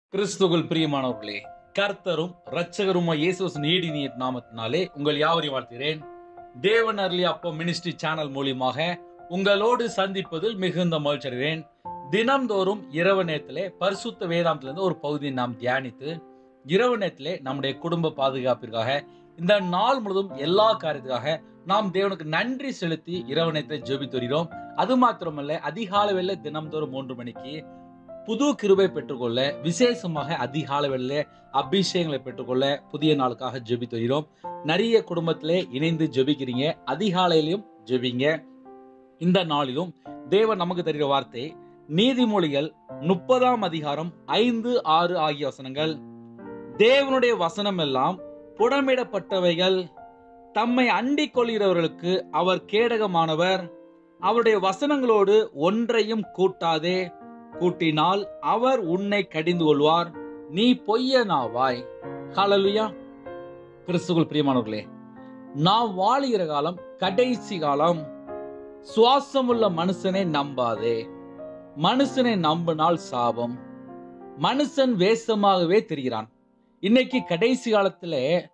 கிறிஸ்துவுக்குள் பிரியமானவர்களே கர்த்தரும் இரட்சகருமாய் இயேசு நீடினிய நாமத்தினாலே உங்கள் யாவரையும் வாழ்த்துகிறேன் தேவன் அருளி அப்போ மினிஸ்ட்ரி சேனல் மூலியமாக உங்களோடு சந்திப்பதில் மிகுந்த மகிழ்ச்சி அடைகிறேன் தினம்தோறும் இரவு நேரத்திலே பரிசுத்த வேதாந்திலிருந்து ஒரு பகுதியை நாம் தியானித்து இரவு நேரத்திலே நம்முடைய குடும்ப பாதுகாப்பிற்காக இந்த நாள் முழுவதும் எல்லா காரியத்துக்காக நாம் தேவனுக்கு நன்றி செலுத்தி இரவு நேரத்தை ஜெபித்து வருகிறோம் அது மாத்திரமல்ல அதிகாலை வேளை தினம்தோறும் மூன்று மணிக்கு புது கிருபை பெற்றுக்கொள்ள விசேஷமாக அதிகால வேளையிலே அபிஷேகங்களை பெற்றுக்கொள்ள புதிய நாளுக்காக ஜெபித்து வருகிறோம் நிறைய குடும்பத்திலே இணைந்து ஜெபிக்கிறீங்க அதிகாலையிலும் ஜெபிங்க இந்த நாளிலும் தேவன் நமக்கு தருகிற வார்த்தை நீதிமொழிகள் முப்பதாம் அதிகாரம் ஐந்து ஆறு ஆகிய வசனங்கள் தேவனுடைய வசனம் எல்லாம் புடமிடப்பட்டவைகள் தம்மை அண்டிக் கொள்கிறவர்களுக்கு அவர் கேடகமானவர் அவருடைய வசனங்களோடு ஒன்றையும் கூட்டாதே கூட்டினால் அவர் உன்னை கடிந்து கொள்வார் நீ பொய்யனாவாய் ஹalleluya கிறிஸ்துவுக்குள் பிரியமானவர்களே நாம் வாழுகிற காலம் கடைசி காலம் சுவாசமுள்ள மனுஷனை நம்பாதே மனுஷனை நம்பினால் சாபம் மனுஷன் வேஷமாகவே தெரிகிறான் இன்னைக்கு கடைசி காலத்துல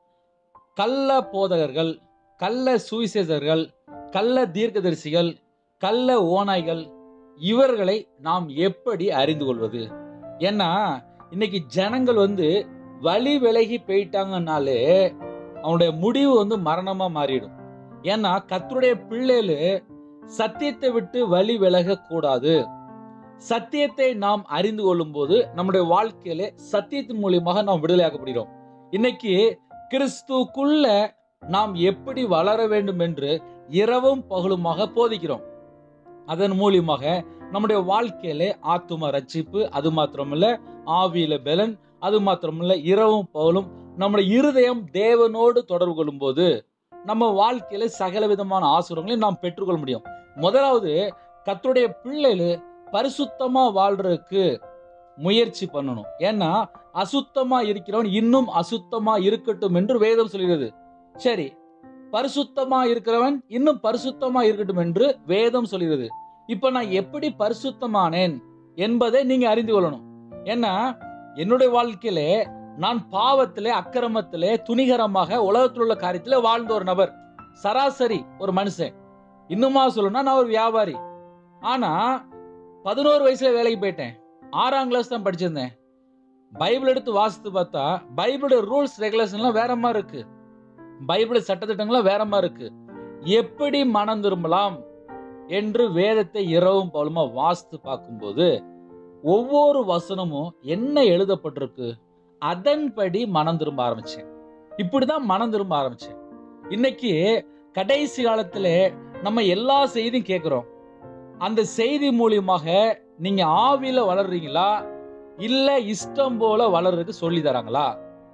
கள்ள போதகர்கள் கள்ள சுவிசேஷர்கள் கள்ள தீர்க்கதரிசிகள் கள்ள ஓநாய்கள் இவர்களை நாம் எப்படி அறிந்து கொள்வது ஏன்னா இன்னைக்கு ஜனங்கள் வந்து வழி விலகி போயிட்டாங்கன்னாலே அவனுடைய முடிவு வந்து மரணமா மாறிடும் ஏன்னா கத்தருடைய பிள்ளைகளு சத்தியத்தை விட்டு வழி விலக கூடாது சத்தியத்தை நாம் அறிந்து கொள்ளும் போது நம்முடைய வாழ்க்கையில சத்தியத்தின் மூலியமாக நாம் விடுதலையாக்கப்படுகிறோம் இன்னைக்கு கிறிஸ்துக்குள்ள நாம் எப்படி வளர வேண்டும் என்று இரவும் பகலுமாக போதிக்கிறோம் அதன் மூலியமாக நம்முடைய வாழ்க்கையில ஆத்தும ரட்சிப்பு அது மாத்திரமல்ல ஆவியில பலன் அது மாத்திரமல்ல இரவும் பகலும் நம்முடைய இருதயம் தேவனோடு தொடர்பு கொள்ளும் போது நம்ம வாழ்க்கையில சகல விதமான ஆசுரங்களையும் நாம் பெற்றுக்கொள்ள முடியும் முதலாவது கத்தருடைய பிள்ளைகள் பரிசுத்தமா வாழ்றதுக்கு முயற்சி பண்ணணும் ஏன்னா அசுத்தமா இருக்கிறவன் இன்னும் அசுத்தமா இருக்கட்டும் என்று வேதம் சொல்கிறது சரி பரிசுத்தமா இருக்கிறவன் இன்னும் பரிசுத்தமா இருக்கட்டும் என்று வேதம் சொல்கிறது இப்ப நான் எப்படி பரிசுத்தமானேன் என்பதை நீங்க அறிந்து கொள்ளணும் ஏன்னா என்னுடைய வாழ்க்கையில நான் பாவத்திலே அக்கிரமத்திலே துணிகரமாக உலகத்தில் உள்ள காரியத்திலே வாழ்ந்த ஒரு நபர் சராசரி ஒரு மனுஷன் இன்னுமா சொல்லணும்னா நான் ஒரு வியாபாரி ஆனா பதினோரு வயசுல வேலைக்கு போயிட்டேன் ஆறாம் கிளாஸ் தான் படிச்சிருந்தேன் பைபிள் எடுத்து வாசித்து பார்த்தா பைபிளோட ரூல்ஸ் ரெகுலேஷன்லாம் வேற மாதிரி இருக்கு பைபிள் சட்டத்திட்டங்கள்லாம் வேற மாதிரி இருக்கு எப்படி மனம் திரும்பலாம் என்று வேதத்தை இரவும் பகலுமா வாசித்து பார்க்கும்போது ஒவ்வொரு வசனமும் என்ன எழுதப்பட்டிருக்கு அதன்படி மனம் திரும்ப ஆரம்பிச்சேன் இப்படிதான் மனம் திரும்ப ஆரம்பிச்சேன் இன்னைக்கு கடைசி காலத்துல நம்ம எல்லா செய்தியும் கேட்கிறோம் அந்த செய்தி மூலியமாக நீங்க ஆவியில வளர்றீங்களா இல்ல இஷ்டம் போல வளர்றதுக்கு சொல்லி தராங்களா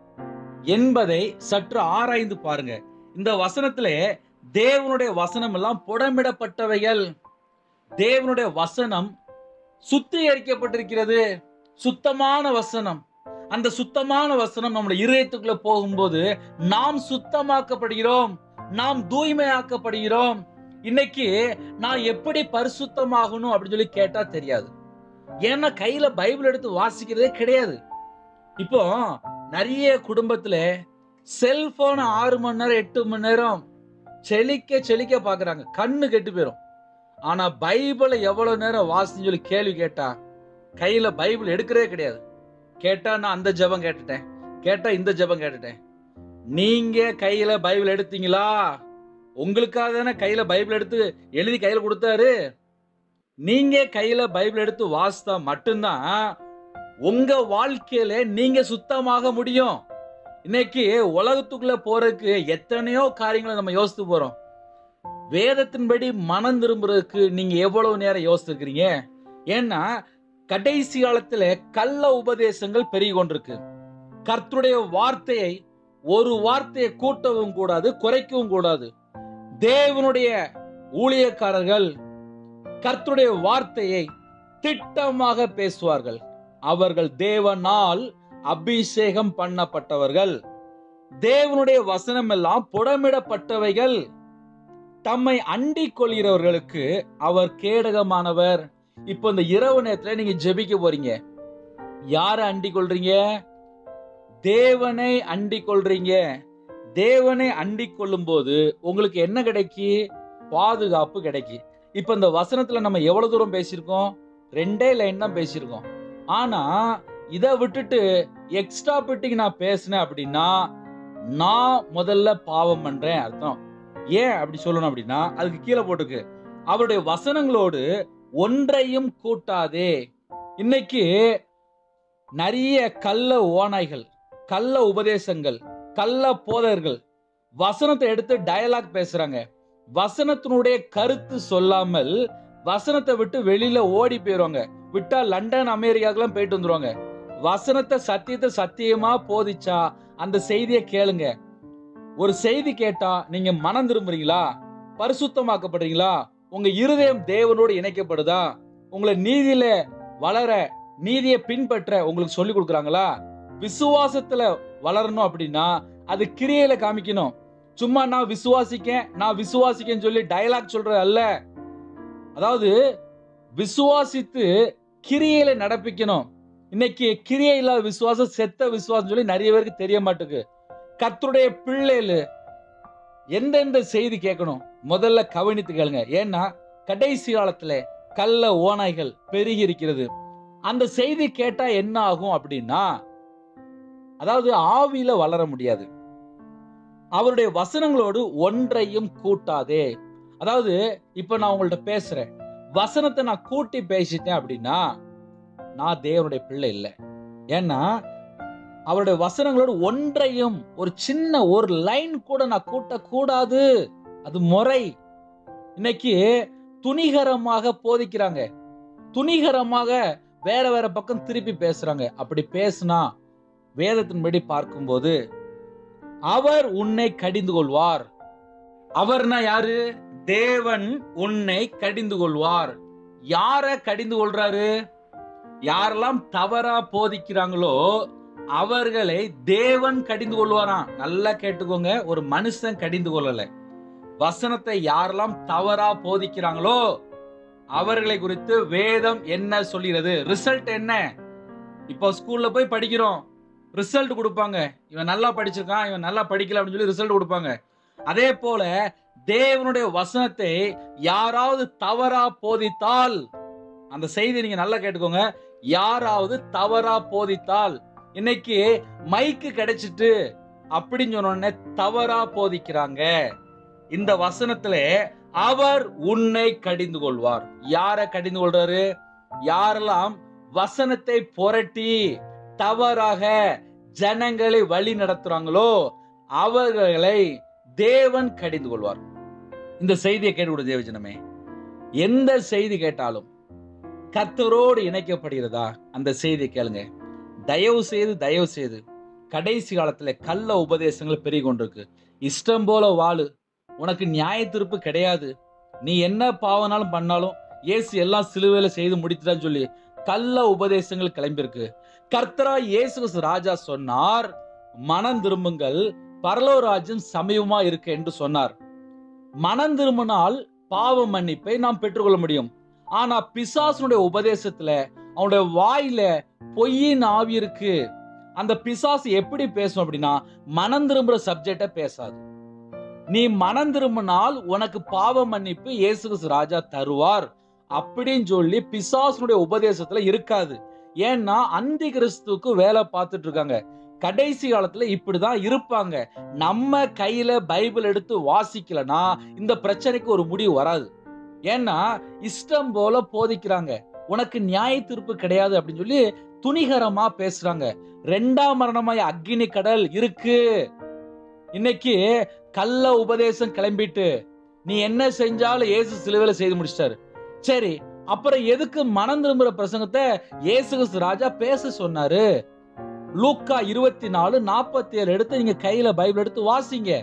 என்பதை சற்று ஆராய்ந்து பாருங்க இந்த வசனத்துல தேவனுடைய வசனம் எல்லாம் புடமிடப்பட்டவைகள் தேவனுடைய வசனம் சுத்திகரிக்கப்பட்டிருக்கிறது சுத்தமான வசனம் அந்த சுத்தமான வசனம் நம்முடைய இதயத்துக்குள்ள போகும்போது நாம் சுத்தமாக்கப்படுகிறோம் நாம் தூய்மையாக்கப்படுகிறோம் இன்னைக்கு நான் எப்படி பரிசுத்தமாகணும் அப்படின்னு சொல்லி கேட்டா தெரியாது ஏன்னா கையில பைபிள் எடுத்து வாசிக்கிறதே கிடையாது இப்போ நிறைய குடும்பத்துல செல்போன் ஆறு மணி நேரம் எட்டு மணி நேரம் செழிக்க செழிக்க பாக்குறாங்க கண்ணு கெட்டு போயிடும் ஆனா பைபிளை எவ்வளவு நேரம் வாசின்னு சொல்லி கேள்வி கேட்டா கையில பைபிள் எடுக்கிறதே கிடையாது கேட்டா நான் அந்த ஜெபம் கேட்டுட்டேன் கேட்டா இந்த ஜெபம் கேட்டுட்டேன் நீங்க கையில பைபிள் எடுத்தீங்களா உங்களுக்காக தானே கையில பைபிள் எடுத்து எழுதி கையில கொடுத்தாரு நீங்க கையில பைபிள் எடுத்து வாசித்தா மட்டும்தான் உங்க வாழ்க்கையில நீங்க சுத்தமாக முடியும் இன்னைக்கு உலகத்துக்குள்ள போறதுக்கு எத்தனையோ காரியங்களை நம்ம யோசித்து போறோம் வேதத்தின்படி மனம் திரும்புறதுக்கு நீங்க எவ்வளவு நேரம் யோசிச்சிருக்கிறீங்க ஏன்னா கடைசி காலத்துல கள்ள உபதேசங்கள் பெருகி கொண்டிருக்கு கர்த்தருடைய வார்த்தையை ஒரு வார்த்தையை கூட்டவும் கூடாது குறைக்கவும் கூடாது தேவனுடைய ஊழியக்காரர்கள் கர்த்தருடைய வார்த்தையை திட்டமாக பேசுவார்கள் அவர்கள் தேவனால் அபிஷேகம் பண்ணப்பட்டவர்கள் தேவனுடைய வசனம் எல்லாம் புடமிடப்பட்டவைகள் தம்மை அண்டிக் கொள்கிறவர்களுக்கு அவர் கேடகமானவர் இப்போ இந்த இரவு நேரத்துல நீங்க ஜெபிக்க போறீங்க யாரை அண்டிக் கொள்றீங்க தேவனை அண்டிக் கொள்றீங்க தேவனை அண்டிக் கொள்ளும் போது உங்களுக்கு என்ன கிடைக்கி பாதுகாப்பு கிடைக்கி இப்ப இந்த வசனத்துல நம்ம எவ்வளவு தூரம் பேசியிருக்கோம் ரெண்டே லைன் தான் பேசியிருக்கோம் ஆனா இதை விட்டுட்டு எக்ஸ்ட்ரா பிட்டிங் நான் பேசினேன் அப்படின்னா நான் முதல்ல பாவம் பண்றேன் அர்த்தம் ஏன் அப்படி சொல்லணும் அப்படின்னா அதுக்கு கீழே போட்டுக்கு அவருடைய வசனங்களோடு ஒன்றையும் கூட்டாதே இன்னைக்கு நிறைய கள்ள ஓநாய்கள் கள்ள உபதேசங்கள் கள்ள போதர்கள் வசனத்தை எடுத்து டயலாக் பேசுறாங்க வசனத்தினுடைய கருத்து சொல்லாமல் வசனத்தை விட்டு வெளியில ஓடி போயிருவாங்க விட்டா லண்டன் அமெரிக்காக்கெல்லாம் போயிட்டு வந்துருவாங்க வசனத்தை சத்தியத்தை சத்தியமா போதிச்சா அந்த செய்தியை கேளுங்க ஒரு செய்தி கேட்டா நீங்க மனம் திரும்புறீங்களா பரிசுத்தமாக்கப்படுறீங்களா உங்க இருதயம் தேவனோடு இணைக்கப்படுதா உங்களை நீதியில வளர நீதியை பின்பற்ற உங்களுக்கு சொல்லி கொடுக்குறாங்களா விசுவாசத்துல வளரணும் அப்படின்னா அது கிரியையில காமிக்கணும் சும்மா நான் விசுவாசிக்கேன் நான் விசுவாசிக்கேன்னு சொல்லி டயலாக் சொல்றது அல்ல அதாவது விசுவாசித்து கிரியையில நடப்பிக்கணும் இன்னைக்கு கிரியை இல்லாத விசுவாசம் செத்த விசுவாசம் சொல்லி நிறைய பேருக்கு தெரிய மாட்டுக்கு கர்த்தருடைய பிள்ளைகளு எந்தெந்த செய்தி கேட்கணும் முதல்ல கவனித்து கேளுங்க ஏன்னா கடைசி காலத்துல கள்ள ஓநாய்கள் பெருகி இருக்கிறது அந்த செய்தி கேட்டா என்ன ஆகும் அப்படின்னா அதாவது ஆவியில வளர முடியாது அவருடைய வசனங்களோடு ஒன்றையும் கூட்டாதே அதாவது இப்ப நான் உங்கள்ட்ட பேசுறேன் வசனத்தை நான் கூட்டி பேசிட்டேன் அப்படின்னா நான் தேவனுடைய பிள்ளை இல்லை ஏன்னா அவருடைய வசனங்களோடு ஒன்றையும் ஒரு சின்ன ஒரு லைன் கூட நான் கூட்டக்கூடாது அது முறை இன்னைக்கு துணிகரமாக போதிக்கிறாங்க துணிகரமாக வேற வேற பக்கம் திருப்பி பேசுறாங்க அப்படி பேசுனா வேதத்தின்படி பார்க்கும்போது அவர் உன்னை கடிந்து கொள்வார் அவர்னா யாரு தேவன் உன்னை கடிந்து கொள்வார் யார கடிந்து கொள்றாரு யாரெல்லாம் தவறா போதிக்கிறாங்களோ அவர்களை தேவன் கடிந்து கொள்வாராம் நல்லா கேட்டுக்கோங்க ஒரு மனுஷன் கடிந்து கொள்ளல வசனத்தை யாரெல்லாம் தவறா போதிக்கிறாங்களோ அவர்களை குறித்து வேதம் என்ன சொல்கிறது ரிசல்ட் என்ன இப்போ ஸ்கூல்ல போய் படிக்கிறோம் ரிசல்ட் கொடுப்பாங்க இவன் நல்லா படிச்சிருக்கான் இவன் நல்லா படிக்கல அப்படின்னு சொல்லி ரிசல்ட் கொடுப்பாங்க அதே போல தேவனுடைய வசனத்தை யாராவது தவறா போதித்தால் அந்த செய்தி நீங்க நல்லா கேட்டுக்கோங்க யாராவது தவறா போதித்தால் இன்னைக்கு மைக்கு கிடைச்சிட்டு அப்படின்னு சொன்ன உடனே தவறா போதிக்கிறாங்க இந்த வசனத்துல அவர் உன்னை கடிந்து கொள்வார் யார கடிந்து கொள்றாரு யாரெல்லாம் வசனத்தை புரட்டி தவறாக ஜனங்களை வழி நடத்துறாங்களோ அவர்களை தேவன் கடிந்து கொள்வார் இந்த செய்தியை கேட்டுவிட தேவஜனமே எந்த செய்தி கேட்டாலும் கர்த்தரோடு இணைக்கப்படுகிறதா அந்த செய்தியை கேளுங்க தயவு செய்து தயவு செய்து கடைசி காலத்துல கள்ள உபதேசங்கள் பெருகி கொண்டிருக்கு இஷ்டம் போல வாழு உனக்கு நியாய தீர்ப்பு கிடையாது நீ என்ன பாவனாலும் பண்ணாலும் இயேசு எல்லாம் சிலுவையில செய்து முடித்துட்டான்னு சொல்லி கள்ள உபதேசங்கள் கிளம்பியிருக்கு கர்த்தரா இயேசு கிறிஸ்து ராஜா சொன்னார் மனம் திரும்புங்கள் பரலோராஜ்யம் சமீபமா இருக்கு என்று சொன்னார் மனம் திரும்பினால் பாவ மன்னிப்பை நாம் பெற்றுக்கொள்ள முடியும் ஆனா பிசாசுனுடைய உபதேசத்துல அவனுடைய வாயில பொய்யின் ஆவி இருக்கு அந்த பிசாசு எப்படி பேசும் அப்படின்னா மனம் திரும்புற சப்ஜெக்ட பேசாது நீ மனம் திரும்பினால் உனக்கு பாவ மன்னிப்பு இயேசு கிறிஸ்து ராஜா தருவார் அப்படின்னு சொல்லி பிசாசுனுடைய உபதேசத்துல இருக்காது ஏன்னா அந்தி கிறிஸ்துவுக்கு வேலை பார்த்துட்டு இருக்காங்க கடைசி காலத்துல இப்படிதான் இருப்பாங்க நம்ம கையில பைபிள் எடுத்து வாசிக்கலனா இந்த பிரச்சனைக்கு ஒரு முடிவு வராது ஏன்னா இஷ்டம் போல போதிக்கிறாங்க உனக்கு நியாய தீர்ப்பு கிடையாது அப்படின்னு சொல்லி துணிகரமா பேசுறாங்க ரெண்டாம் மரணமாய் அக்னி கடல் இருக்கு இன்னைக்கு கள்ள உபதேசம் கிளம்பிட்டு நீ என்ன செஞ்சாலும் இயேசு சிலுவையில செய்து முடிச்சிட்டாரு சரி அப்புறம் எதுக்கு மனம் திரும்புற பிரசங்கத்தை இயேசு கிறிஸ்து ராஜா பேச சொன்னாரு லூக்கா இருபத்தி நாலு நாற்பத்தி ஏழு எடுத்து நீங்க கையில பைபிள் எடுத்து வாசிங்க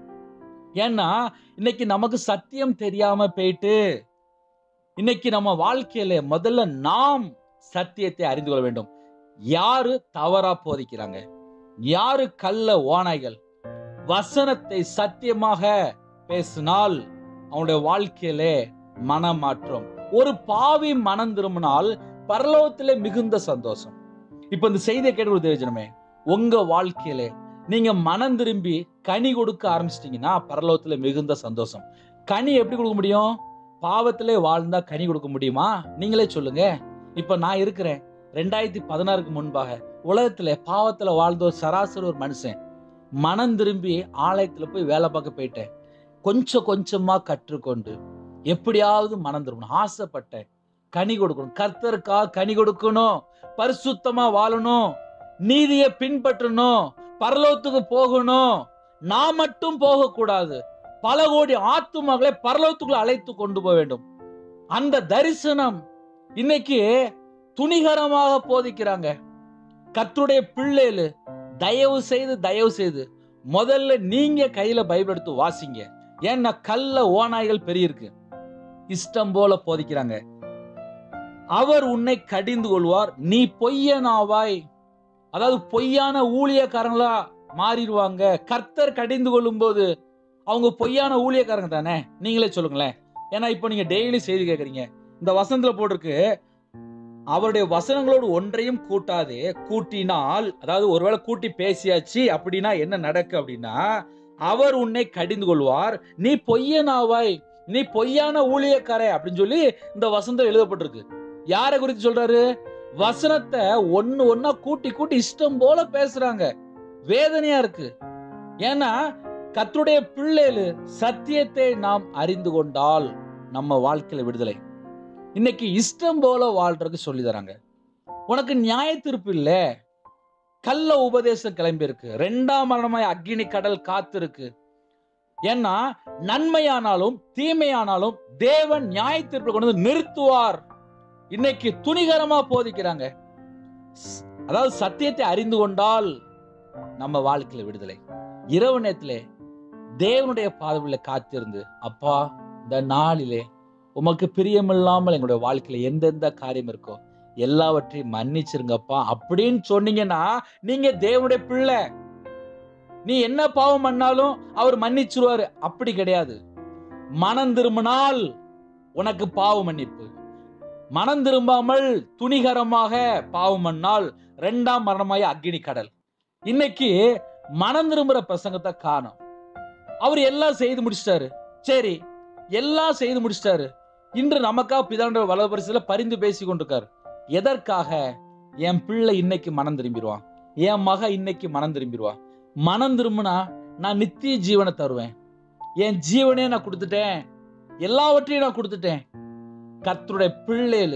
ஏன்னா இன்னைக்கு நமக்கு சத்தியம் தெரியாம போயிட்டு இன்னைக்கு நம்ம வாழ்க்கையில முதல்ல நாம் சத்தியத்தை அறிந்து கொள்ள வேண்டும் யாரு தவறா போதிக்கிறாங்க யாரு கள்ள ஓநாய்கள் வசனத்தை சத்தியமாக பேசினால் அவனுடைய வாழ்க்கையிலே மனமாற்றம் ஒரு பாவி மனம் திரும்பினால் பரலோகத்திலே மிகுந்த சந்தோஷம் இப்ப இந்த செய்தியை கேட்டு ஒரு தேவஜனமே உங்க வாழ்க்கையில நீங்க மனம் திரும்பி கனி கொடுக்க ஆரம்பிச்சிட்டீங்கன்னா பரலோகத்துல மிகுந்த சந்தோஷம் கனி எப்படி கொடுக்க முடியும் பாவத்திலே வாழ்ந்தா கனி கொடுக்க முடியுமா நீங்களே சொல்லுங்க இப்ப நான் இருக்கிறேன் ரெண்டாயிரத்தி பதினாறுக்கு முன்பாக உலகத்துல பாவத்துல வாழ்ந்த ஒரு சராசரி ஒரு மனுஷன் மனம் திரும்பி ஆலயத்துல போய் வேலை பார்க்க போயிட்டேன் கொஞ்சம் கொஞ்சமா கற்றுக்கொண்டு எப்படியாவது மனம் திரும்பணும் ஆசைப்பட்டேன் கனி கொடுக்கணும் கர்த்தருக்காக கனி கொடுக்கணும் பரிசுத்தமா வாழணும் நீதியை பின்பற்றணும் பரலோகத்துக்கு போகணும் நான் மட்டும் போகக்கூடாது பல கோடி ஆத்துமகளை பரலோகத்துக்குள்ள அழைத்து கொண்டு போக வேண்டும் அந்த தரிசனம் இன்னைக்கு துணிகரமாக போதிக்கிறாங்க கர்த்தருடைய பிள்ளைகளு தயவு செய்து தயவு செய்து முதல்ல நீங்க கையில பைபிள் எடுத்து வாசிங்க ஏன்னா கல்ல ஓநாய்கள் பெரிய இருக்கு இஷ்டம் போல போதிக்கிறாங்க அவர் உன்னை கடிந்து கொள்வார் நீ பொய்யனாவாய் அதாவது பொய்யான ஊழியக்காரங்களா மாறிடுவாங்க கர்த்தர் கடிந்து கொள்ளும் போது அவங்க பொய்யான ஊழியக்காரங்க தானே நீங்களே சொல்லுங்களேன் ஏன்னா இப்போ நீங்க டெய்லி செய்தி கேட்குறீங்க இந்த வசனத்துல போட்டிருக்கு அவருடைய வசனங்களோடு ஒன்றையும் கூட்டாதே கூட்டினால் அதாவது ஒருவேளை கூட்டி பேசியாச்சு அப்படின்னா என்ன நடக்கு அப்படின்னா அவர் உன்னை கடிந்து கொள்வார் நீ பொய்யனாவாய் நீ பொய்யான ஊழியக்காரே அப்படின்னு சொல்லி இந்த வசந்தம் எழுதப்பட்டிருக்கு யாரை குறித்து சொல்றாரு வசனத்தை ஒன்னு ஒன்னா கூட்டி கூட்டி இஷ்டம் போல பேசுறாங்க வேதனையா இருக்கு ஏன்னா கர்த்தருடைய பிள்ளைகளு சத்தியத்தை நாம் அறிந்து கொண்டால் நம்ம வாழ்க்கையில விடுதலை இன்னைக்கு இஷ்டம் போல வாழ்றதுக்கு சொல்லி தராங்க உனக்கு நியாய தீர்ப்பு இல்ல கள்ள உபதேசம் கிளம்பி இருக்கு ரெண்டாம் மரணமாய் அக்னி கடல் காத்திருக்கு ஏன்னா நன்மையானாலும் தீமையானாலும் தேவன் நியாய தீர்ப்பு கொண்டு வந்து நிறுத்துவார் இன்னைக்கு துணிகரமா போதிக்கிறாங்க ஸ்- அதாவது சத்தியத்தை அறிந்து கொண்டால் நம்ம வாழ்க்கையில விடுதலை இரவு நேரத்திலே தேவனுடைய பாதவில காத்திருந்து அப்பா இந்த நாளிலே உமக்கு பிரியமில்லாமல் எங்களுடைய வாழ்க்கையில எந்தெந்த காரியம் இருக்கோ எல்லாவற்றையும் மன்னிச்சிருங்கப்பா அப்படின்னு சொன்னீங்கன்னா நீங்க தேவனுடைய பிள்ளை நீ என்ன பாவம் பண்ணாலும் அவர் மன்னிச்சிருவாரு அப்படி கிடையாது மனம் திரும்பினால் உனக்கு பாவ மன்னிப்பு மனம் திரும்பாமல் துணிகரமாக பாவம் பண்ணால் ரெண்டாம் மரணமாய அக்னி கடல் இன்னைக்கு மனம் திரும்புற பிரசங்கத்தை காணும் அவர் எல்லாம் செய்து முடிச்சிட்டாரு சரி எல்லாம் செய்து முடிச்சிட்டாரு இன்று நமக்கா பிதாண்ட வலபரிசில பரிந்து பேசி கொண்டிருக்காரு எதற்காக என் பிள்ளை இன்னைக்கு மனம் திரும்பிடுவான் என் மக இன்னைக்கு மனம் திரும்பிடுவான் மனம் திரும்பினா நான் நித்திய ஜீவனை தருவேன் என் ஜீவனே நான் கொடுத்துட்டேன் எல்லாவற்றையும் நான் கொடுத்துட்டேன் கர்த்தருடைய பிள்ளைகளு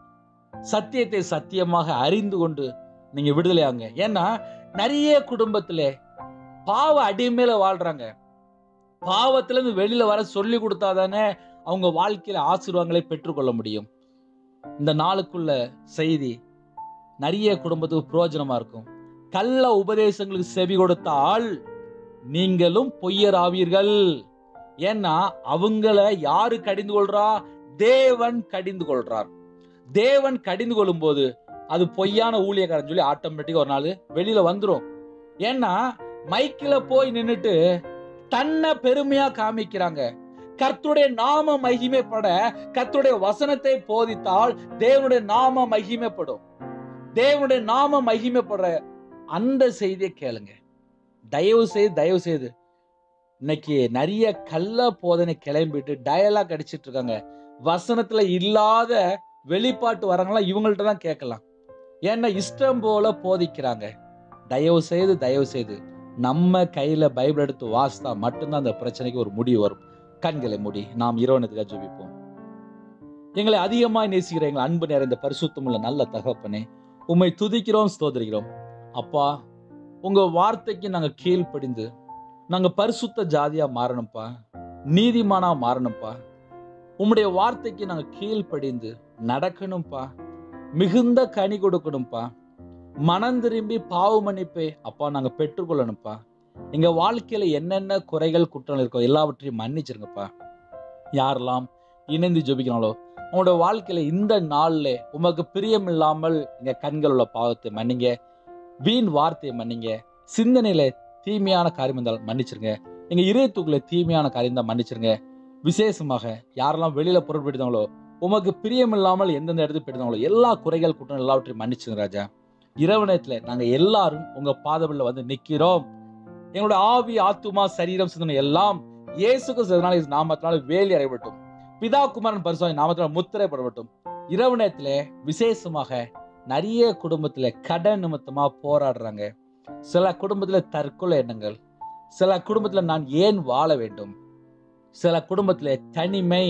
சத்தியத்தை சத்தியமாக அறிந்து கொண்டு நீங்க விடுதலையாங்க ஏன்னா நிறைய குடும்பத்திலே பாவ அடிமையில வாழ்றாங்க பாவத்துல இருந்து வெளியில வர சொல்லி கொடுத்தாதானே அவங்க வாழ்க்கையில ஆசீர்வாதங்களை பெற்றுக்கொள்ள முடியும் இந்த நாளுக்குள்ள செய்தி நிறைய குடும்பத்துக்கு பிரயோஜனமா இருக்கும் கள்ள உபதேசங்களுக்கு செவி கொடுத்தால் நீங்களும் பொய்யராவீர்கள் ஏன்னா அவங்கள யாரு கடிந்து கொள்றா தேவன் கடிந்து கொள்றார் தேவன் கடிந்து கொள்ளும் போது அது பொய்யான ஊழியக்காரன் சொல்லி ஆட்டோமேட்டிக்கா ஒரு நாள் வெளியில வந்துரும் ஏன்னா மைக்கில போய் நின்னுட்டு தன்னை பெருமையா காமிக்கிறாங்க கர்த்தருடைய நாம மகிமைப்பட கர்த்தருடைய வசனத்தை போதித்தால் தேவனுடைய நாம மகிமைப்படும் தேவனுடைய நாம மகிமைப்படுற அந்த செய்தியை கேளுங்க தயவு செய்து தயவு செய்து இன்னைக்கு நிறைய கள்ள போதனை கிளம்பிட்டு டயலாக் அடிச்சிட்டு இருக்காங்க வசனத்துல இல்லாத வெளிப்பாட்டு வரங்களாம் இவங்கள்ட்ட தான் கேட்கலாம் ஏன்னா இஷ்டம் போல போதிக்கிறாங்க தயவு செய்து தயவு செய்து நம்ம கையில பைபிள் எடுத்து வாசித்தா மட்டும்தான் அந்த பிரச்சனைக்கு ஒரு முடிவு வரும் கண்களை மூடி நாம் இரவனத்துக்காக ஜெபிப்போம் எங்களை அதிகமாய் நேசிக்கிற எங்கள் அன்பு நிறைந்த பரிசுத்தமுள்ள நல்ல தகப்பனே உம்மை துதிக்கிறோம் ஸ்தோதரிக்கிறோம் அப்பா உங்க வார்த்தைக்கு நாங்க கீழ்ப்படிந்து நாங்க பரிசுத்த ஜாதியா மாறணும்ப்பா நீதிமானா மாறணும்ப்பா உம்முடைய வார்த்தைக்கு நாங்க கீழ்ப்படிந்து நடக்கணும்ப்பா மிகுந்த கனி கொடுக்கணும்ப்பா மனம் திரும்பி பாவ மன்னிப்பை அப்பா நாங்க பெற்றுக்கொள்ளணும்ப்பா எங்க வாழ்க்கையில என்னென்ன குறைகள் குற்றங்கள் இருக்கோ எல்லாவற்றையும் மன்னிச்சிருங்கப்பா யாரெல்லாம் இணைந்து ஜெபிக்கிறாங்களோ உங்களோட வாழ்க்கையில இந்த நாள்ல உமக்கு பிரியம் இல்லாமல் எங்க கண்கள் உள்ள பாவத்தை மன்னிங்க வீண் வார்த்தையை மன்னிங்க சிந்தனையில தீமையான காரியம் இருந்தால் மன்னிச்சிருங்க எங்க இதயத்துக்குள்ள தீமையான காரியம் தான் மன்னிச்சிருங்க விசேஷமாக யாரெல்லாம் வெளியில பொருட்படுத்தாங்களோ உமக்கு பிரியம் இல்லாமல் எந்தெந்த இடத்துக்கு போயிருந்தாங்களோ எல்லா குறைகள் குற்றம் எல்லாவற்றையும் மன்னிச்சுங்க ராஜா இரவு நேரத்துல நாங்க எல்லாரும் உங்க பாதபில் வந்து நிக்கிறோம் எங்களோட ஆவி ஆத்துமா சரீரம் சிந்தனை எல்லாம் இயேசுக்கு சிறனால நாமத்தினால வேலி அறையப்பட்டும் பிதா குமாரன் பரிசுவாய் நாமத்தினால முத்திரைப்படப்பட்டும் இரவு நேரத்துல விசேஷமாக நிறைய குடும்பத்துல கடன் நிமித்தமா போராடுறாங்க சில குடும்பத்துல தற்கொலை எண்ணங்கள் சில குடும்பத்துல நான் ஏன் வாழ வேண்டும் சில குடும்பத்துல தனிமை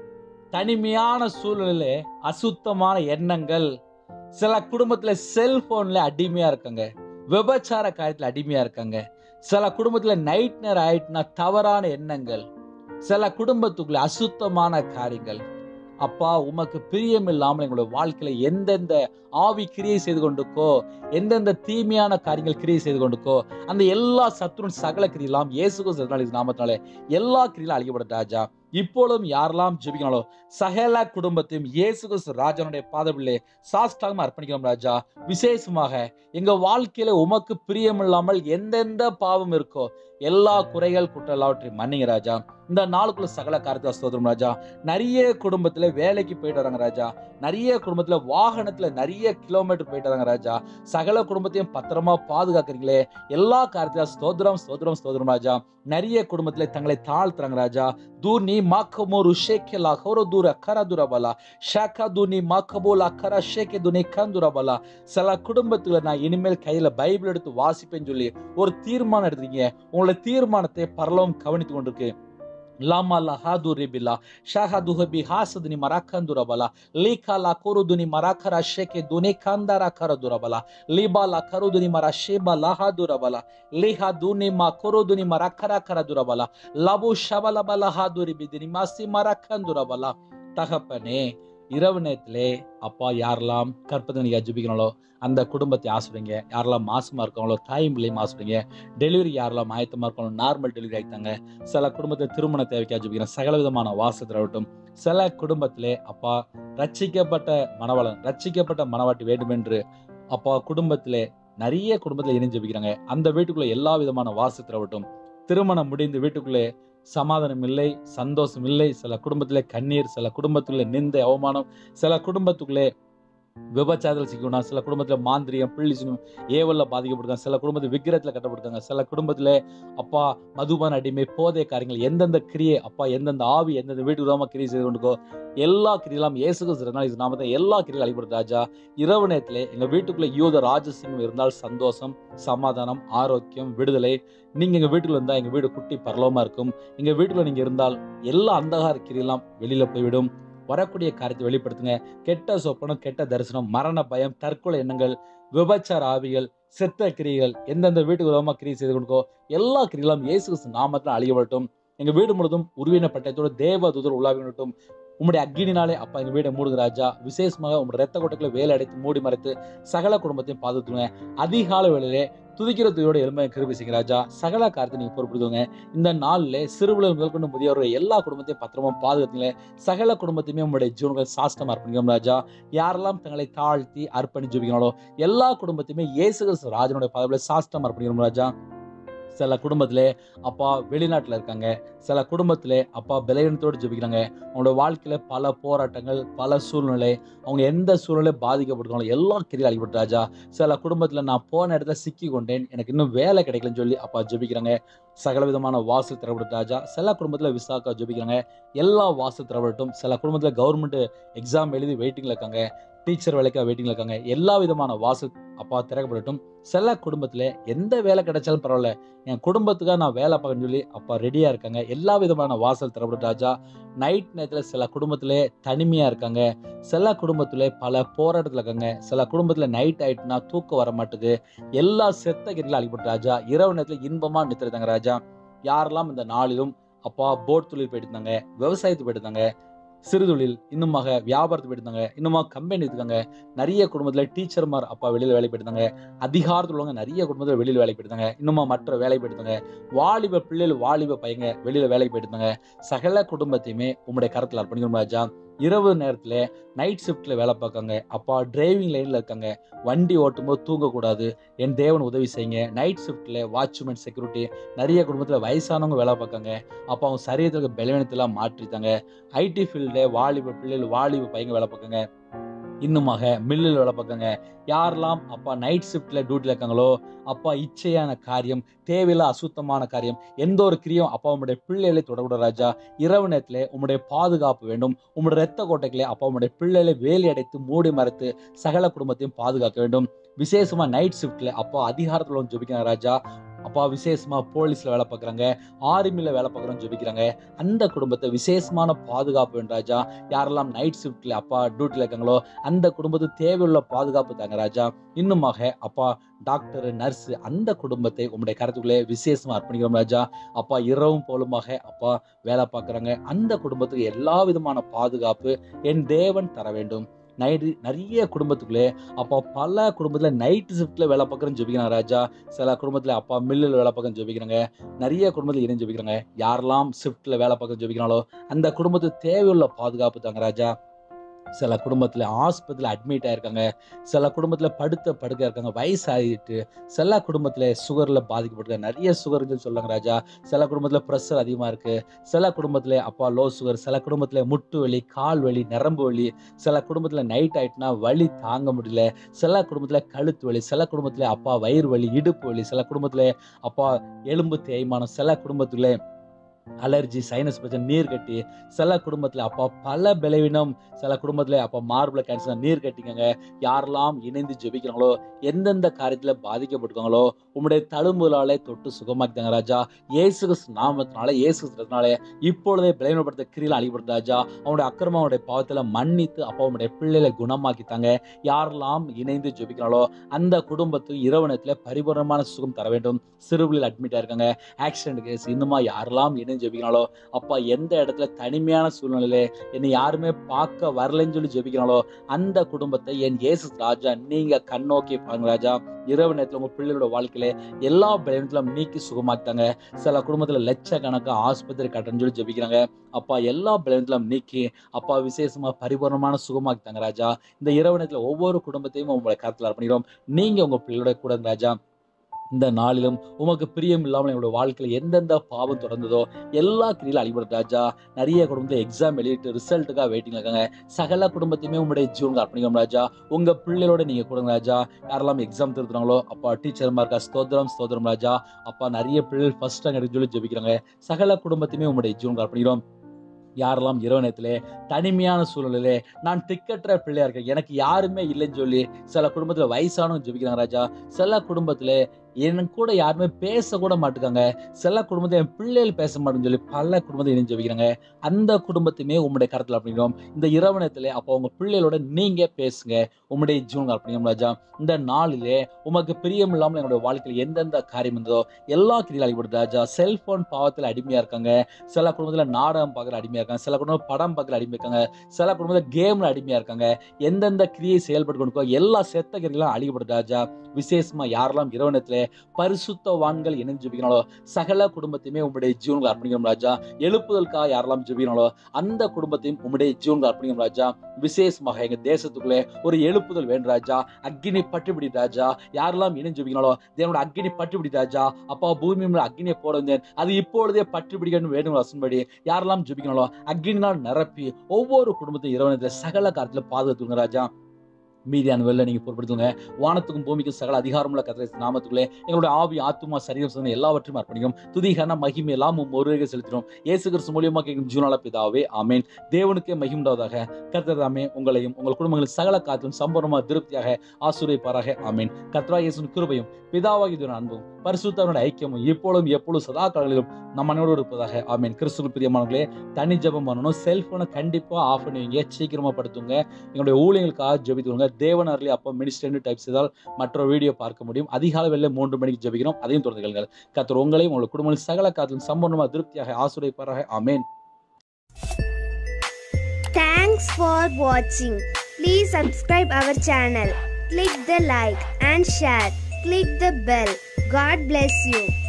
தனிமையான சூழ்நிலையில அசுத்தமான எண்ணங்கள் சில குடும்பத்துல செல்போன்ல அடிமையா இருக்காங்க விபச்சார காரியத்துல அடிமையா இருக்காங்க சில குடும்பத்துல நைட் நேரம் ஆயிட்டுனா தவறான எண்ணங்கள் சில குடும்பத்துக்குள்ள அசுத்தமான காரியங்கள் அப்பா உமக்கு பிரியம் இல்லாமல் எங்களுடைய வாழ்க்கையில எந்தெந்த ஆவி கிரியை செய்து கொண்டுக்கோ எந்தெந்த தீமையான காரியங்கள் கிரியை செய்து கொண்டுக்கோ அந்த எல்லா சத்துருன் சகல கிரியெல்லாம் இயேசுக்கு நாமத்தினாலே எல்லா கிரியிலும் அழிக்கப்பட்ட ராஜா இப்பொழுதும் யாரெல்லாம் ஜெபிக்கணாலோ சகல குடும்பத்தையும் இயேசு கிறிஸ்து ராஜனுடைய பாதவிலே சாஷ்டாகமா அர்ப்பணிக்கிறோம் ராஜா விசேஷமாக எங்க வாழ்க்கையில உமக்கு பிரியமில்லாமல் எந்தெந்த பாவம் இருக்கோ எல்லா குறைகள் குற்றம் எல்லாவற்றையும் மன்னிங்க ராஜா இந்த நாளுக்குள்ள சகல காரியத்தை ஸ்தோத்திரம் ராஜா நிறைய குடும்பத்துல வேலைக்கு போயிட்டு வராங்க ராஜா நிறைய குடும்பத்துல வாகனத்துல நிறைய கிலோமீட்டர் போயிட்டு வராங்க ராஜா சகல குடும்பத்தையும் பத்திரமா பாதுகாக்கிறீங்களே எல்லா காரியத்திலும் ஸ்தோத்திரம் ஸ்தோத்திரம் ஸ்தோத்திரம் ராஜா நிறைய குடும்பத்துல தங்களை தாழ்த்துறாங்க ராஜா தூர்னி மாக்கமோ ருஷேக்கெல் அகோரோ தூர அக்கர துரபலா ஷாக்கா தூனி மாக்கபோல் அக்கர ஷேக்கே துனி கந்துரபலா சில குடும்பத்துல நான் இனிமேல் கையில பைபிள் எடுத்து வாசிப்பேன்னு சொல்லி ஒரு தீர்மானம் எடுத்துறீங்க உங்களோட தீர்மானத்தை பரலவும் கவனித்து கொண்டிருக்கு லாமா லஹாது பில்லா ஷஹதுஹபி ஹாசதுனி மராக்கந்துரபலா லீகா லா குருதுனி மராக்கர ஷேக்கே துனி கந்தர கரதுரபலா ಲೀಬಾ ಲಾ ಕರುದುನಿ ಮರ ಶೇಬ ಲಹಾದುರಬಲ ಲಿಹಾ ದೂನಿ ಮಾ ಕುರುದುನಿ ಮರ ಕರ ಕರದುರಬಲ ಲಬು ಶಬಲ ಬಲ ಹಾದುರಿ ಬಿದಿನಿ ಮಾಸಿ ಮರ ಕಂದುರಬಲ தகப்பனே இரவு நேரத்திலே அப்பா யாரெல்லாம் கற்பதனியா ஜபிக்கணாலோ அந்த குடும்பத்தை ஆசிடுங்க யாரெல்லாம் மாசமா இருக்காங்களோ தாய் பிள்ளையும் ஆசிடுங்க டெலிவரி யாரெல்லாம் ஆயத்தமா இருக்காங்களோ நார்மல் டெலிவரி ஆயிட்டாங்க சில குடும்பத்தை திருமண தேவைக்கா ஜபிக்கிறேன் சகல விதமான வாசத்திரவட்டும் சில குடும்பத்திலே அப்பா ரட்சிக்கப்பட்ட மணவாளன் ரட்சிக்கப்பட்ட மணவாட்டி வேண்டும் என்று அப்பா குடும்பத்திலே நிறைய குடும்பத்துல இணைஞ்சு ஜபிக்கிறாங்க அந்த வீட்டுக்குள்ள எல்லா விதமான வாசத்திரவட்டும் திருமணம் முடிந்து வீட்டுக்குள்ளே சமாதானம் இல்லை சந்தோஷம் இல்லை சில குடும்பத்திலே கண்ணீர் சில குடும்பத்துக்குள்ளே நிந்தை அவமானம் சில குடும்பத்துக்குள்ளே விபச்சாரத்தில் சிக்கணும் சில குடும்பத்துல மாந்திரியம் பிள்ளிசனும் ஏவல்ல பாதிக்கப்பட்டிருக்காங்க சில குடும்பத்தில் விக்கிரத்துல கட்டப்பட்டிருக்காங்க சில குடும்பத்துல அப்பா மதுபான அடிமை போதை காரியங்கள் எந்தெந்த கிரியை அப்பா எந்தெந்த ஆவி எந்தெந்த வீட்டு விதமா கிரியை செய்து கொண்டுக்கோ எல்லா கிரியெல்லாம் இயேசுக்கு சிறந்தால் இது நாமத்தை எல்லா கிரியும் அழிபடுது ராஜா இரவு நேரத்திலே எங்க வீட்டுக்குள்ள யூத ராஜசிங்கம் இருந்தால் சந்தோஷம் சமாதானம் ஆரோக்கியம் விடுதலை நீங்க எங்க வீட்டுக்குள்ள இருந்தா எங்க வீடு குட்டி பரலோமா இருக்கும் எங்க வீட்டுக்குள்ள நீங்க இருந்தால் எல்லா அந்தகார கிரியெல்லாம் வெளியில போய்விடும் வரக்கூடிய காரியத்தை வெளிப்படுத்துங்க கெட்ட சொப்பனம் கெட்ட தரிசனம் மரண பயம் தற்கொலை எண்ணங்கள் விபச்சார ஆவிகள் செத்த கிரிகள் எந்தெந்த வீட்டுக்கு விதமா கிரியை செய்து கொடுக்கோ எல்லா கிரிகளும் இயேசு கிறிஸ்து நாமத்தில் அழியப்படட்டும் எங்க வீடு முழுதும் உருவின பட்டயத்தோட தேவ தூதர் உலாவினட்டும் உம்முடைய அக்கினினாலே அப்பா எங்க வீடை மூடுங்க ராஜா விசேஷமாக உங்களுடைய ரத்த கொட்டைகளை வேலை அடைத்து மூடி மறைத்து சகல குடும்பத்தையும் பாதுகாத்துங்க அதிகால வேளையிலே துதிக்கிற துதியோட எலும்பை கிருபி செய்யுங்க ராஜா சகல காரியத்தை நீங்க பொறுப்படுத்துங்க இந்த நாள்ல சிறுவில முதல் கொண்டு முதியோருடைய எல்லா குடும்பத்தையும் பத்திரமா பாதுகாத்துங்களே சகல குடும்பத்தையுமே உங்களுடைய ஜீவன்கள் சாஸ்தமா அர்ப்பணிக்கிறோம் ராஜா யாரெல்லாம் தங்களை தாழ்த்தி அர்ப்பணிச்சு ஜெபிக்கிறாங்களோ எல்லா குடும்பத்தையுமே இயேசு கிறிஸ்து ராஜனுடைய பதவியில சாஸ்தம் அர்ப்பணிக்கிறோம் ராஜா சில குடும்பத்திலே அப்பா வெளிநாட்டில் இருக்காங்க சில குடும்பத்திலே அப்பா பலவீனத்தோடு ஜெபிக்கிறாங்க அவங்களோட வாழ்க்கையில பல போராட்டங்கள் பல சூழ்நிலை அவங்க எந்த சூழ்நிலை பாதிக்கப்பட்டிருக்காங்களோ எல்லா கிரியும் அழிபட்டு ராஜா சில குடும்பத்தில் நான் போன இடத்துல சிக்கி கொண்டேன் எனக்கு இன்னும் வேலை கிடைக்கலன்னு சொல்லி அப்பா ஜெபிக்கிறாங்க சகல விதமான வாசல் திறப்பட்டு ராஜா சில குடும்பத்தில் விசாக்கா ஜெபிக்கிறாங்க எல்லா வாசல் திறப்பட்டும் சில குடும்பத்தில் கவர்மெண்ட் எக்ஸாம் எழுதி வெயிட்டிங்கில் இருக்காங்க டீச்சர் வேலைக்காக வெயிட்டிங்கில் இருக்காங்க எல்லா விதமான வாசல் அப்பா திறக்கப்படட்டும் சில குடும்பத்தில் எந்த வேலை கிடைச்சாலும் பரவாயில்ல என் குடும்பத்துக்காக நான் வேலை பார்க்கணும்னு சொல்லி அப்பா ரெடியாக இருக்காங்க எல்லா விதமான வாசல் திறப்பட்டு ராஜா நைட் நேரத்தில் சில குடும்பத்திலே தனிமையாக இருக்காங்க சில குடும்பத்தில் பல போராட்டத்தில் இருக்காங்க சில குடும்பத்தில் நைட் ஆயிட்டுனா தூக்கம் வர மாட்டுது எல்லா செத்த கிரிகளும் அழிப்பட்டு ராஜா இரவு நேரத்தில் இன்பமாக நித்திருந்தாங்க ராஜா யாரெல்லாம் இந்த நாளிலும் அப்பா போட் தொழில் போயிட்டு இருந்தாங்க விவசாயத்துக்கு போயிட்டு இருந்தாங்க சிறு தொழில் இன்னுமாக வியாபாரத்துக்கு போயிட்டு இருந்தாங்க இன்னுமாக கம்பெனி இருக்காங்க நிறைய குடும்பத்தில் டீச்சர்மார் அப்பா வெளியில் வேலை போயிட்டு அதிகாரத்தில் உள்ளவங்க நிறைய குடும்பத்தில் வெளியில் வேலைக்கு போயிட்டாங்க இன்னுமா மற்ற வேலைக்கு போயிட்டாங்க வாலிப பிள்ளைகள் வாலிப பையங்க வெளியில் வேலைக்கு போயிட்டு சகல குடும்பத்தையுமே உங்களுடைய கரத்தில் அர்ப்பணிக்கணும் ராஜா இரவு நேரத்தில் நைட் ஷிஃப்ட்டில் வேலை பார்க்காங்க அப்பா டிரைவிங் லைனில் இருக்காங்க வண்டி ஓட்டும்போது தூங்கக்கூடாது என் தேவன் உதவி செய்யுங்க நைட் ஷிஃப்ட்டில் வாட்ச்மேன் செக்யூரிட்டி நிறைய குடும்பத்தில் வயசானவங்க வேலை பார்க்காங்க அப்போ அவங்க சரீரத்தில் பலவீனத்தெல்லாம் மாற்றித்தாங்க ஐடி ஃபீல்டில் வாலிப பிள்ளைகள் வாலிப பையங்க வேலை பார்க்காங்க இன்னுமாக மில்லில் வேலை பார்க்கங்க யாரெல்லாம் அப்பா நைட் ஷிஃப்ட்ல டியூட்டில இருக்காங்களோ அப்பா இச்சையான காரியம் தேவையில்ல அசுத்தமான காரியம் எந்த ஒரு கிரியும் அப்பா உங்களுடைய பிள்ளைகளை தொடர்புட ராஜா இரவு நேரத்தில் உம்முடைய பாதுகாப்பு வேண்டும் உம்முடைய ரத்த கோட்டைகளே அப்பா உம்முடைய பிள்ளைகளை வேலி அடைத்து மூடி மறைத்து சகல குடும்பத்தையும் பாதுகாக்க வேண்டும் விசேஷமா நைட் ஷிஃப்ட்ல அப்பா அதிகாரத்தில் வந்து ஜெபிக்கிறாங்க ராஜா அப்பா விசேஷமா போலீஸ்ல வேலை பார்க்குறாங்க ஆர்மியில் வேலை பார்க்குறோம் ஜெபிக்கிறாங்க அந்த குடும்பத்தை விசேஷமான பாதுகாப்பு வேண்டும் ராஜா யாரெல்லாம் நைட் ஷிஃப்ட்ல அப்பா டியூட்டில இருக்காங்களோ அந்த குடும்பத்துக்கு தேவையுள்ள பாதுகாப்பு தாங்க ராஜா இன்னுமாக அப்பா டாக்டர் நர்ஸ் அந்த குடும்பத்தை உங்களுடைய கருத்துக்குள்ளே விசேஷமா அர்ப்பணிக்கிறோம் ராஜா அப்பா இரவும் போலுமாக அப்பா வேலை பார்க்குறாங்க அந்த குடும்பத்துக்கு எல்லா விதமான பாதுகாப்பு என் தேவன் தர வேண்டும் நைட்டு நிறைய குடும்பத்துக்குள்ளே அப்பா பல குடும்பத்தில் நைட் ஷிஃப்ட்டில் வேலை பார்க்குறேன்னு ஜெபிக்கிறாங்க ராஜா சில குடும்பத்தில் அப்பா மில்லில் வேலை பார்க்க ஜெபிக்கிறாங்க நிறைய குடும்பத்தில் இணைஞ்சு ஜெபிக்கிறாங்க யாரெல்லாம் ஷிஃப்ட்டில் வேலை பார்க்க ஜெபிக்கிறாங்களோ அந்த குடும்பத்துக்கு தேவையுள்ள பாதுகாப்பு தாங்க ராஜா சில குடும்பத்தில் ஆஸ்பத்திரியில் அட்மிட் ஆயிருக்காங்க சில குடும்பத்தில் படுத்த படுக்க இருக்காங்க வயசாகிட்டு சில குடும்பத்தில் சுகரில் பாதிக்கப்பட்டிருக்காங்க நிறைய சுகர்கள் சொல்லுங்க ராஜா சில குடும்பத்தில் ப்ரெஷர் அதிகமாக இருக்குது சில குடும்பத்தில் அப்பா லோ சுகர் சில குடும்பத்தில் முட்டு வலி கால் வலி நரம்பு வலி சில குடும்பத்தில் நைட் ஆயிட்டுனா வலி தாங்க முடியல சில குடும்பத்தில் கழுத்து வலி சில குடும்பத்தில் அப்பா வயிறு வலி இடுப்பு வலி சில குடும்பத்தில் அப்பா எலும்பு தேய்மானம் சில குடும்பத்தில் அலர்ஜி சைனஸ் பிரச்சனை நீர் கட்டி சில குடும்பத்தில் அப்பா பல பலவீனம் சில குடும்பத்தில் அப்பா மார்பிள் கேன்சர் நீர் கட்டிக்கங்க யாரெல்லாம் இணைந்து ஜெபிக்கிறாங்களோ எந்தெந்த காரியத்தில் பாதிக்கப்பட்டிருக்காங்களோ உங்களுடைய தழும்புகளாலே தொட்டு சுகமாக்கிட்டாங்க ராஜா இயேசு கிறிஸ்து நாமத்தினால இயேசு கிறிஸ்துனால இப்பொழுதே பலவீனப்படுத்த கிரியில் அழிபடுத்த ராஜா அவனுடைய அக்கிரமம் அவனுடைய பாவத்தில் மன்னித்து அப்பா அவனுடைய பிள்ளைகளை குணமாக்கித்தாங்க யாரெல்லாம் இணைந்து ஜெபிக்கிறாங்களோ அந்த குடும்பத்துக்கு இரவணத்தில் பரிபூர்ணமான சுகம் தர வேண்டும் சிறுபிள்ளையில் அட்மிட் ஆயிருக்காங்க ஆக்சிடென்ட் கேஸ் இன்னுமா யாரெல்லாம் இணைந்து ஜெபிக்கிறாங்களோ அப்பா எந்த இடத்துல தனிமையான சூழ்நிலையில என்னை யாருமே பார்க்க வரலைன்னு சொல்லி ஜெபிக்கிறாங்களோ அந்த குடும்பத்தை என் இயேசு ராஜா நீங்க கண்ணோக்கி பாருங்க ராஜா இரவு நேரத்தில் உங்க பிள்ளைகளோட வாழ்க்கையில எல்லா பலவீனத்திலும் நீக்கி சுகமாக்கிட்டாங்க சில குடும்பத்துல லட்சக்கணக்காக ஆஸ்பத்திரி கட்டணும்னு சொல்லி ஜெபிக்கிறாங்க அப்பா எல்லா பலவீனத்திலும் நீக்கி அப்பா விசேஷமா பரிபூர்ணமான சுகமாக்கிட்டாங்க ராஜா இந்த இரவு நேரத்தில் ஒவ்வொரு குடும்பத்தையும் உங்களை கருத்தில் அர்ப்பணிக்கிறோம் நீங்க உங்க பிள்ளையோட கூட இருங்க ராஜா இந்த நாளிலும் உமக்கு பிரியம் இல்லாமல் எங்களோட வாழ்க்கையில் எந்தெந்த பாவம் தொடர்ந்ததோ எல்லா கிரியிலும் அழிபடுது ராஜா நிறைய குடும்பத்தில் எக்ஸாம் வெளியிட்டு ரிசல்ட்டுக்காக வெயிட்டிங் இருக்காங்க சகல குடும்பத்தையுமே உங்களுடைய ஜீவனுக்கு அர்ப்பணிக்கணும் ராஜா உங்க பிள்ளைகளோட நீங்க கொடுங்க ராஜா யாரெல்லாம் எக்ஸாம் திருத்துறாங்களோ அப்பா டீச்சர்மா இருக்கா ஸ்தோத்திரம் ஸ்தோத்திரம் ராஜா அப்பா நிறைய பிள்ளைகள் ஃபர்ஸ்ட் ரேங்க் எடுத்து சொல்லி ஜெபிக்கிறாங்க சகல குடும்பத்தையுமே உங்களுடைய ஜீவனுக்கு அர்ப்பணிக்கிறோம் யாரெல்லாம் இரவு நேரத்திலே தனிமையான சூழ்நிலையிலே நான் திக்கற்ற பிள்ளையா இருக்கேன் எனக்கு யாருமே இல்லைன்னு சொல்லி சில குடும்பத்தில் வயசானவங்க ஜெபிக்கிறாங்க ராஜா சில குடும்பத்தில் என் கூட யாருமே பேச கூட மாட்டுக்காங்க சில குடும்பத்தை என் பிள்ளைகள் பேச மாட்டேன்னு சொல்லி பல குடும்பத்தை இணைஞ்சு ஜெபிக்கிறாங்க அந்த குடும்பத்தையுமே உங்களுடைய கருத்தில் அப்படிங்கிறோம் இந்த இரவு நேரத்தில் அப்போ உங்க பிள்ளைகளோட நீங்க பேசுங்க உங்களுடைய ஜீவன் அப்படிங்கிறோம் ராஜா இந்த நாளிலே உமக்கு பிரியம் இல்லாமல் எங்களுடைய வாழ்க்கையில் எந்தெந்த காரியம் இருந்ததோ எல்லா கிரியில் அடிபடுது ராஜா செல்போன் பாவத்தில் அடிமையா இருக்காங்க சில குடும்பத்தில் நாடகம் பார்க்குற அடிமையா இருக்காங்க சில குடும்பம் படம் பார்க்குற அடிமையா இருக்காங்க சில குடும்பத்தில் கேம்ல அடிமையா இருக்காங்க எந்தெந்த கிரியை செயல்பட்டு கொண்டு எல்லா செத்த கிரிகளும் அழிக்கப்படுது ராஜா விசேஷமா யாரெல்லாம் இரவு நேரத்தில் பரிசுத்தவான்கள் இணைஞ்சு ஜெபிக்கிறாங்களோ சகல குடும்பத்தையுமே உங்களுடைய ஜீவன்கள் அர்ப்பணிக்கிறோம் ராஜா எழுப்புதலுக்காக யாரெல்லாம் ஜெபிக்கிறாங்களோ அந்த குடும்பத்தையும் உங்களுடைய ஜீவன்கள் அர்ப்பணிக்கிறோம் ராஜா விசேஷமாக எங்க தேசத்துக்குள்ளே ஒரு எழுப்புதல் வேண்டும் ராஜா அக்னி பட்டுப்பிடி ராஜா யாரெல்லாம் இணைஞ்சு ஜெபிக்கிறாங்களோ தேவனோட அக்னி பட்டுப்பிடி ராஜா அப்பா பூமி மேல அக்னியை போட வந்தேன் அது இப்பொழுதே பட்டுப்பிடிக்கணும் வேண்டும் வசன்படி யாரெல்லாம் ஜெபிக்கிறாங்களோ அக்னினால் நிரப்பி ஒவ்வொரு குடும்பத்தையும் இரவனத்தில் சகல காலத்துல பாதுகாத்துங்க ராஜா மீதியான வெளில நீங்க பொருட்படுத்துங்க வானத்துக்கும் பூமிக்கும் சகல அதிகாரமுள்ள கத்திரை நாமத்துக்குள்ளே எங்களுடைய ஆவி ஆத்துமா சரீரம் சிந்தனை எல்லாவற்றையும் அர்ப்பணிக்கும் துதிகன மகிமை எல்லாம் ஒருவரை செலுத்தினோம் இயேசு கிறிஸ்து மூலியமா கேட்கும் ஜீவனால பிதாவே ஆமேன் தேவனுக்கே மகிமுண்டாவதாக கர்த்ததாமே உங்களையும் உங்கள் குடும்பங்களின் சகல காத்திலும் சம்பூர்ணமா திருப்தியாக ஆசீர்வதிப்பாராக ஆமேன் கத்ரா இயேசுவின் கிருபையும் பிதாவாகி தேவன் அன்பும் பரிசுத்தவனுடைய ஐக்கியமும் இப்பொழுதும் எப்பொழுதும் சதா காலங்களிலும் நம்ம அனைவரோடு இருப்பதாக ஆமேன் கிறிஸ்துவ பிரியமானவர்களே தனி ஜெபம் பண்ணணும் செல்போனை கண்டிப்பா ஆஃப் பண்ணுவீங்க சீக்கிரமா படுத்துங்க எங்களுடைய ஊழியர்களுக்காக ஜெபித்துவங்க தேவன் அருளி அப்போ மினிஸ்டர்னு டைப் செய்தால் மற்ற வீடியோ பார்க்க முடியும் அதிகாலை வெளில மூன்று மணிக்கு ஜெபிக்கிறோம் அதையும் தொடர்ந்து கேளுங்கள் கத்தர் உங்களையும் உங்கள் குடும்பம் சகல காத்திலும் சம்பூர்ணமாக திருப்தியாக ஆசுரைப்பாராக ஆமேன் Thanks for watching. Please subscribe our channel. Click the like and share. Click the bell. God bless you.